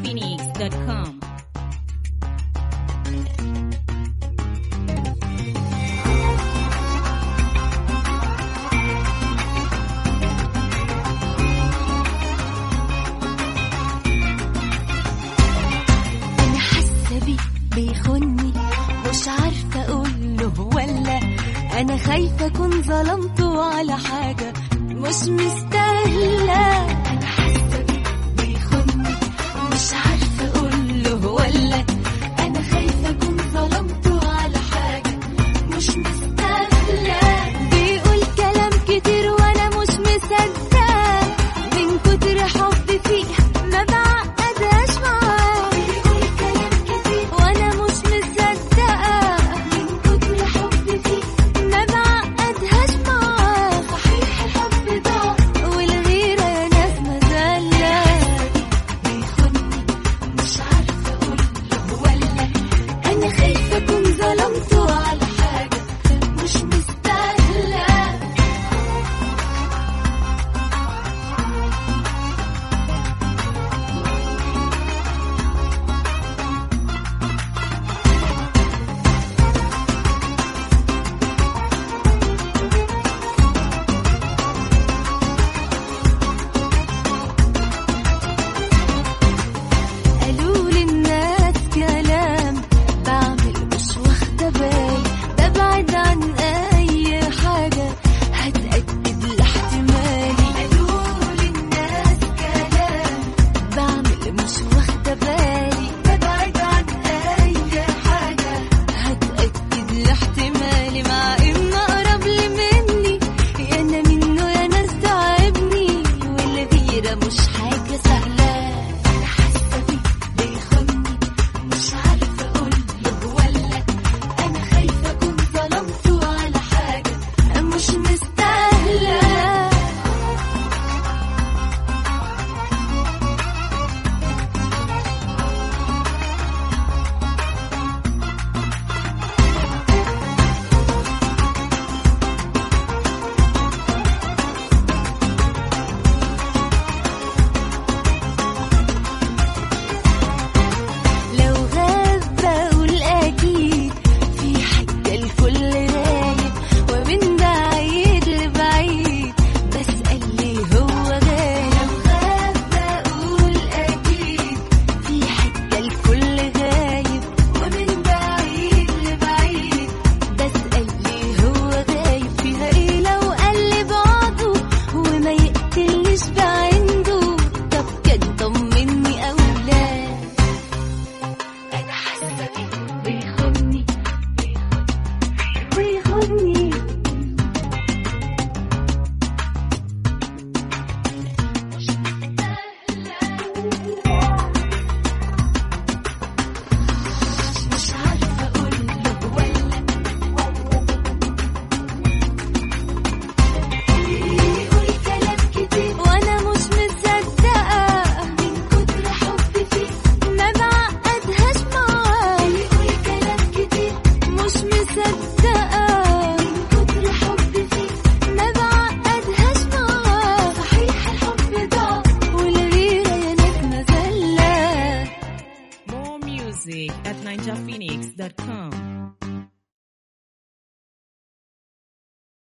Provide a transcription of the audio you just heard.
DJPhoenix.com انا حاسه بيه بيخوني مش عارفه اقول له ولا انا خايفه اكون ظلمته على حاجه مش مستاهله انا حاسه بيه بيخوني مش عارفه اقول له ولا انا خايفه اكون ظلمته على حاجه مش مستاهله بيقول كلام كتير وانا مش مصدقه من كتر حبي فيه ما بعقدهاش معاه بيقول كلام كتير وانا مش مصدقه من كتر حبي فيه ما بعقدهاش معاه صحيح الحب ضاع والغيره يا ناس مذله بيخوني مش عارفه اقول له ولا انا خايفه اكون ظلمته على حاجه مش مستاهله قالوا للناس كلام بعمل مش واخدة بالي ببعد عن أي حاجة هتأكد لاحتمالي قالوا للناس كلام بعمل مش واخدة بالي ببعد عن أي حاجة هتأكد لاحتمالي مع إن أقرب لي مني يا أنا منه يا ناس تعبني والغيرة مش حاجة سهلة أنا حاسة بيه بيخوني مش عارفة أقول له ولا أنا خايفة أكون ظلمته على حاجة مش مستاهلة لو غاب بقول أكيد في حاجة الكل رايد ومن بعيد لبعيد بسأل ليه هو غايب لو غاب بقول أكيد في حاجة الكل غايب ومن بعيد لبعيد بسأل ليه هو غايب فيها ايه لو قال لي بعضه وما يقتلنيش بعنده طب كان طمني أو لا أنا حاسة بيه بيخوني بيخوني مش عارفة أقول له ولا بيقول كلام كتير وأنا مش مصدقة من كتر حبي فيه ما بعقدهاش معاه بيقول كلام كتير مش مصدقة